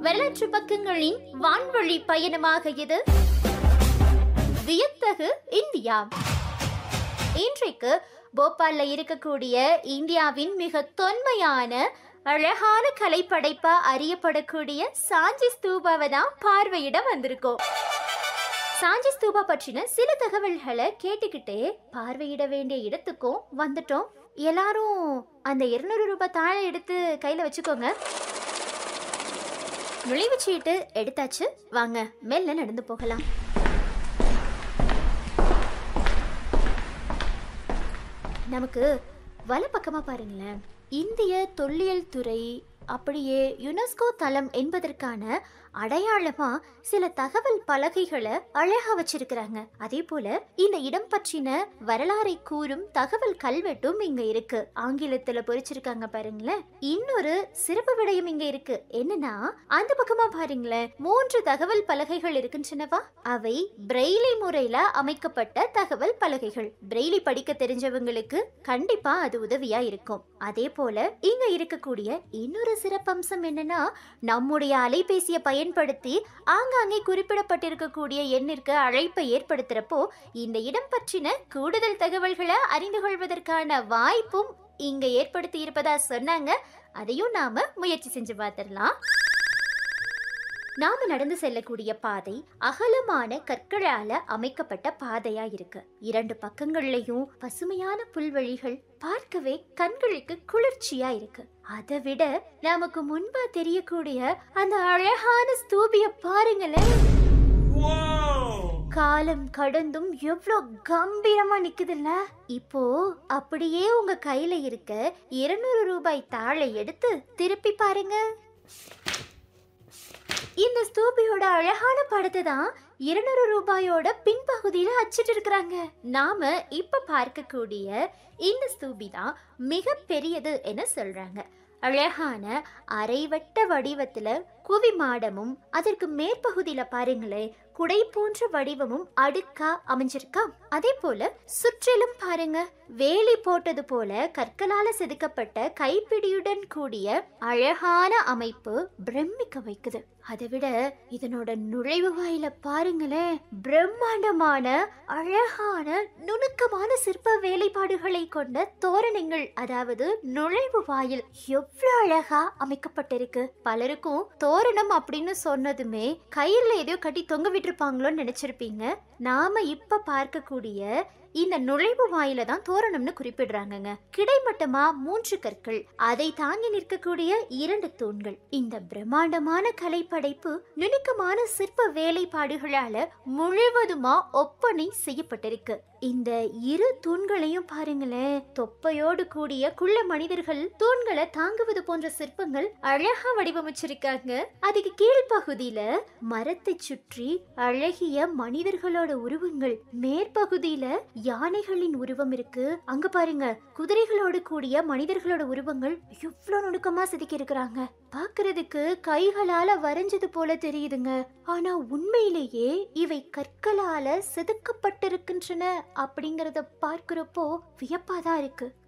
வரலாற்று பக்கங்களின் வான்வழி பயணமாக இது வியத்தகு இந்தியா இன்றைக்கு போபால்ல இருக்கக்கூடிய இந்தியாவின் மிக தொன்மையான அழகான கலைப்படைப்பா அறியப்படக்கூடிய சாஞ்சி ஸ்தூபாவை தான் பார்வையிட வந்திருக்கோம் சாஞ்சி ஸ்தூபா பற்றின சில தகவல்களை கேட்டுக்கிட்டே பார்வையிட வேண்டிய இடத்துக்கும் வந்துட்டோம் எல்லாரும் அந்த இருநூறு ரூபாய் தாழை எடுத்து கையில வச்சுக்கோங்க நுழைவுச்சீட்டு எடுத்தாச்சு வாங்க மெல்ல நடந்து போகலாம் நமக்கு வலப்பக்கமா பாருங்களேன் இந்திய தொல்லியல் துறை அப்படியே யுனெஸ்கோ தளம் என்பதற்கான அடையாளமா சில தகவல் பலகைகளை அழகா வச்சிருக்கிறாங்க அதே போல இந்த இடம் பற்றின வரலாறை கூறும் தகவல் கல்வெட்டும் இங்க இருக்கு ஆங்கிலத்துல பொறிச்சிருக்காங்க பாருங்களேன் இன்னொரு சிறப்பு விடயம் இங்க இருக்கு என்னன்னா அந்த பக்கமா பாருங்களேன் மூன்று தகவல் பலகைகள் இருக்கின்றனவா அவை பிரெய்லி முறையில அமைக்கப்பட்ட தகவல் பலகைகள் பிரெய்லி படிக்க தெரிஞ்சவங்களுக்கு கண்டிப்பா அது உதவியா இருக்கும் அதே போல இங்க இருக்கக்கூடிய இன்னொரு சிறப்பம்சம் என்னன்னா நம்முடைய அலைபேசியை பயன்படுத்தி ஆங்காங்கே குறிப்பிடப்பட்டிருக்கக்கூடிய எண்ணிற்கு அழைப்பை ஏற்படுத்துறப்போ இந்த இடம் பற்றின கூடுதல் தகவல்களை அறிந்து கொள்வதற்கான வாய்ப்பும் இங்க ஏற்படுத்தி இருப்பதா சொன்னாங்க அதையும் நாம முயற்சி செஞ்சு பார்த்திடலாம் நாம நடந்து செல்லக்கூடிய பாதை அகலமான கற்களால அமைக்கப்பட்ட பாதையா இருக்கு இரண்டு பக்கங்கள்லயும் பசுமையான புல்வெளிகள் பார்க்கவே கண்களுக்கு குளிர்ச்சியா இருக்கு அதை விட நமக்கு முன்பா தெரியக்கூடிய அந்த அழகான ஸ்தூபிய பாருங்களேன் காலம் கடந்தும் எவ்வளோ கம்பீரமா நிக்குதுல்ல இப்போ அப்படியே உங்க கையில இருக்க இருநூறு ரூபாய் தாளை எடுத்து திருப்பி பாருங்க இந்த ஸ்தூபியோட அழகான படத்தை தான் இருநூறு ரூபாயோட பின்பகுதியில அச்சிட்டு இருக்கிறாங்க நாம இப்ப பார்க்கக்கூடிய இந்த ஸ்தூபி தான் மிக பெரியது என சொல்றாங்க அழகான அரைவட்ட வடிவத்துல குவி மாடமும் அதற்கு மேற்பகுதியில பாருங்களேன் குடை போன்ற வடிவமும் அடுக்கா அமைஞ்சிருக்கா அதே போல சுற்றிலும் பாருங்க வேலி போட்டது போல கற்களால செதுக்கப்பட்ட கைப்பிடியுடன் கூடிய அழகான அமைப்பு பிரமிக்க வைக்குது அதை விட இதனோட நுழைவு வாயில பாருங்களேன் பிரம்மாண்டமான அழகான நுணுக்கமான சிற்ப வேலைப்பாடுகளை கொண்ட தோரணங்கள் அதாவது நுழைவு வாயில் எவ்வளவு அழகா அமைக்கப்பட்டிருக்கு பலருக்கும் தோரணம் அப்படின்னு சொன்னதுமே கயிறுல எதையோ கட்டி தொங்க விட்டுருப்பாங்களோன்னு நினைச்சிருப்பீங்க நாம இப்ப பார்க்கக்கூடிய இந்த நுழைவு வாயில தான் தோரணம்னு குறிப்பிடுறாங்கங்க கிடைமட்டமா மூன்று கற்கள் அதை தாங்கி நிற்கக்கூடிய இரண்டு தூண்கள் இந்த பிரம்மாண்டமான கலைப்படைப்பு நுணுக்கமான சிற்ப வேலைப்பாடுகளால முழுவதுமா ஒப்பனை செய்யப்பட்டிருக்கு இந்த இரு தூண்களையும் பாருங்களேன் தொப்பையோடு கூடிய குள்ள மனிதர்கள் தூண்களை தாங்குவது போன்ற சிற்பங்கள் அழகா வடிவமைச்சிருக்காங்க அதுக்கு கீழ்ப்பகுதியில மரத்தை சுற்றி அழகிய மனிதர்களோட உருவங்கள் மேற்பகுதியில யானைகளின் உருவம் இருக்கு அங்க பாருங்க குதிரைகளோடு கூடிய மனிதர்களோட உருவங்கள் எவ்வளவு நுணுக்கமா செதுக்கி இருக்கிறாங்க பாக்குறதுக்கு கைகளால வரைஞ்சது போல தெரியுதுங்க ஆனா உண்மையிலேயே இவை கற்களால செதுக்கப்பட்டிருக்கின்றன அப்படிங்கறத பார்க்கிறப்போ வியப்பாதான் இருக்கு